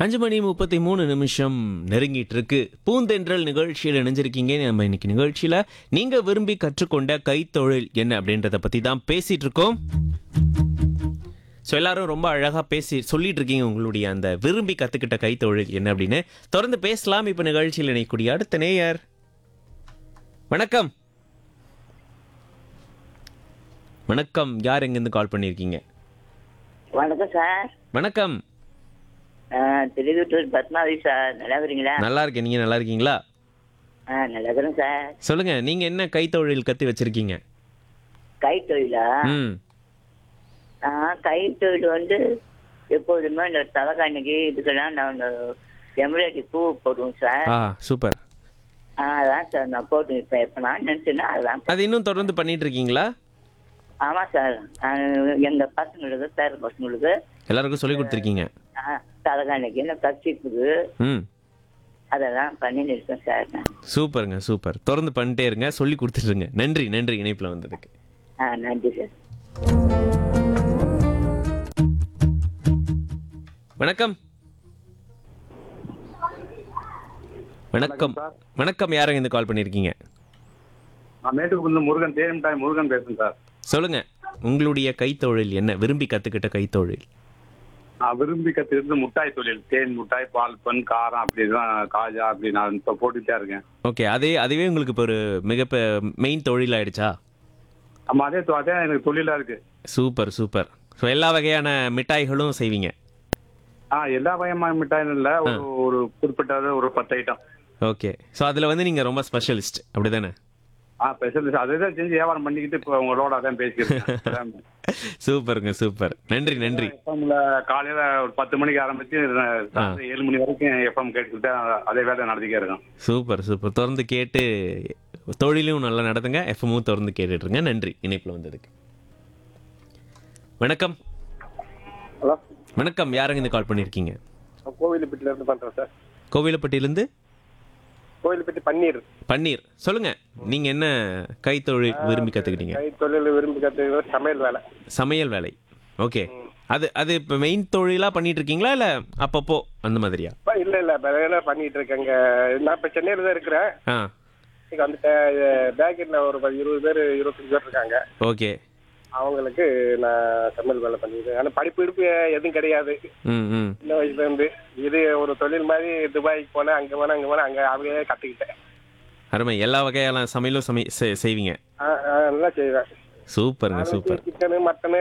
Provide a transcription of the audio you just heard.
அஞ்சு மணி முப்பத்தி மூணு நிமிஷம் நெருங்கிட்டு இருக்கு பூந்தென்றல் நிகழ்ச்சியில் இணைஞ்சிருக்கீங்க நம்ம இன்னைக்கு நிகழ்ச்சியில நீங்க விரும்பி கற்றுக்கொண்ட கைத்தொழில் என்ன அப்படின்றத பத்தி தான் பேசிட்டு இருக்கோம் ஸோ எல்லாரும் ரொம்ப அழகா பேசி சொல்லிட்டு இருக்கீங்க உங்களுடைய அந்த விரும்பி கத்துக்கிட்ட கைத்தொழில் என்ன அப்படின்னு தொடர்ந்து பேசலாம் இப்ப நிகழ்ச்சியில் இணையக்கூடிய அடுத்த நேயர் வணக்கம் வணக்கம் யார் எங்கேருந்து கால் பண்ணியிருக்கீங்க வணக்கம் சார் வணக்கம் திருவிட்டூர் பத்மாவதி சார் நல்லா இருக்கிறீங்களா நல்லா இருக்கேன் நீங்க நல்லா இருக்கீங்களா ஆ நல்லா இருக்கிறேன் சார் சொல்லுங்க நீங்க என்ன கைத்தொழில் கத்து வச்சிருக்கீங்க கை தொழிலா ம் ஆ கை தொழில் வந்து எப்போதுமே இந்த தலைக்காணிக்கு இதுக்கெல்லாம் நான் இந்த எம்ப்ராய்டரி பூ போடுவோம் சார் ஆ சூப்பர் ஆ அதான் சார் நான் போட்டு இப்போ எப்போ நான் நினச்சேன்னா அதுதான் அது இன்னும் தொடர்ந்து பண்ணிட்டு இருக்கீங்களா ஆமாம் சார் எங்கள் பசங்களுக்கு பேர பசங்களுக்கு எல்லாருக்கும் சொல்லி கொடுத்துருக்கீங்க ஆ தலைக்காணிக்கு இந்த கட்சிக்கு ம் அதெல்லாம் பண்ணிட்டு இருக்கேன் சார் நான் சூப்பருங்க சூப்பர் தொடர்ந்து பண்ணிட்டே இருங்க சொல்லி கொடுத்துருங்க நன்றி நன்றி இணைப்பில் வந்ததுக்கு ஆ நன்றி சார் வணக்கம் வணக்கம் வணக்கம் யாருங்க இந்த கால் பண்ணியிருக்கீங்க நான் மேட்டுக்கு முருகன் தேனிமிட்டாய் முருகன் பேசுறேன் சார் சொல்லுங்க உங்களுடைய கைத்தொழில் என்ன விரும்பி கத்துக்கிட்ட கைத்தொழில் நான் விரும்பி கத்துக்கிறது முட்டாய் தொழில் தேன் முட்டாய் பால் பன் காரம் அப்படி தான் காஜா அப்படி நான் இப்போ போட்டுக்கிட்டே இருக்கேன் ஓகே அதே அதுவே உங்களுக்கு இப்போ ஒரு மிக மெயின் தொழில் ஆயிடுச்சா ஆமா அதே தொ- அதே எனக்கு தொழிலா இருக்கு சூப்பர் சூப்பர் ஸோ எல்லா வகையான மிட்டாய்களும் செய்வீங்க ஆ எல்லா வகையான மிட்டாயும் இல்லை ஒரு ஒரு குறிப்பிட்ட ஒரு பத்து ஐட்டம் ஓகே ஸோ அதில் வந்து நீங்கள் ரொம்ப ஸ்பெஷலிஸ்ட் அப்படி தானே ஆ ஸ்பெஷல் அதை தான் செஞ்சு வியாபாரம் பண்ணிக்கிட்டு இப்போ உங்களோட அதான் பேசிக்கிறேன் சூப்பருங்க சூப்பர் நன்றி நன்றி எஃப்எம்ல காலையில ஒரு பத்து மணிக்கு ஆரம்பிச்சு ராத்திரி ஏழு மணி வரைக்கும் எஃப்எம் கேட்டுக்கிட்டு அதே வேலை நடத்திக்கே இருக்கேன் சூப்பர் சூப்பர் தொடர்ந்து கேட்டு தொழிலும் நல்லா நடத்துங்க எஃப்எம்மும் தொடர்ந்து கேட்டுட்டு இருங்க நன்றி இணைப்பில் வந்ததுக்கு வணக்கம் ஹலோ வணக்கம் யாருங்க இந்த கால் பண்ணியிருக்கீங்க கோவிலுப்பட்டில இருந்து பண்றேன் சார் கோவிலப்பட்டியிலேருந்து கோவிலுப்பட்டி பன்னீர் பன்னீர் சொல்லுங்க நீங்க என்ன கைத்தொழில் விரும்பி கத்துக்கிட்டீங்க கை தொழில் விரும்பி கற்றுக்கிறது சமையல் வேலை சமையல் வேலை ஓகே அது அது இப்போ மெயின் தொழிலா பண்ணிட்டு இருக்கீங்களா இல்ல அப்பப்போ அந்த மாதிரியா இப்போ இல்லை இல்லை இப்போ ரெகுலர் பண்ணிட்டு இருக்கேங்க நான் இப்போ சென்னையில் தான் இருக்கிறேன் ஆ இங்கே வந்துட்டேன் பேக்கெட்டில் ஒரு ப- இருபது பேர் இருபத்தஞ்சு பேர் இருக்காங்க ஓகே அவங்களுக்கு நான் சமையல் வேலை பண்ணிக்கிறேன் ஆனால் படிப்பு இடுப்பு எதுவும் கிடையாது ம் ம் சின்ன வயசுலேருந்து இது ஒரு தொழில் மாதிரி துபாய்க்கு போனேன் அங்கே போனேன் அங்கே போனேன் அங்கே அப்படியே கற்றுக்கிட்டேன் அருமை எல்லா வகையான சமையலும் சமை செ- செய்வீங்க ஆ ஆ, நல்லா செய்வேன் சூப்பருங்க சூப்பர் சிக்கனு மட்டனு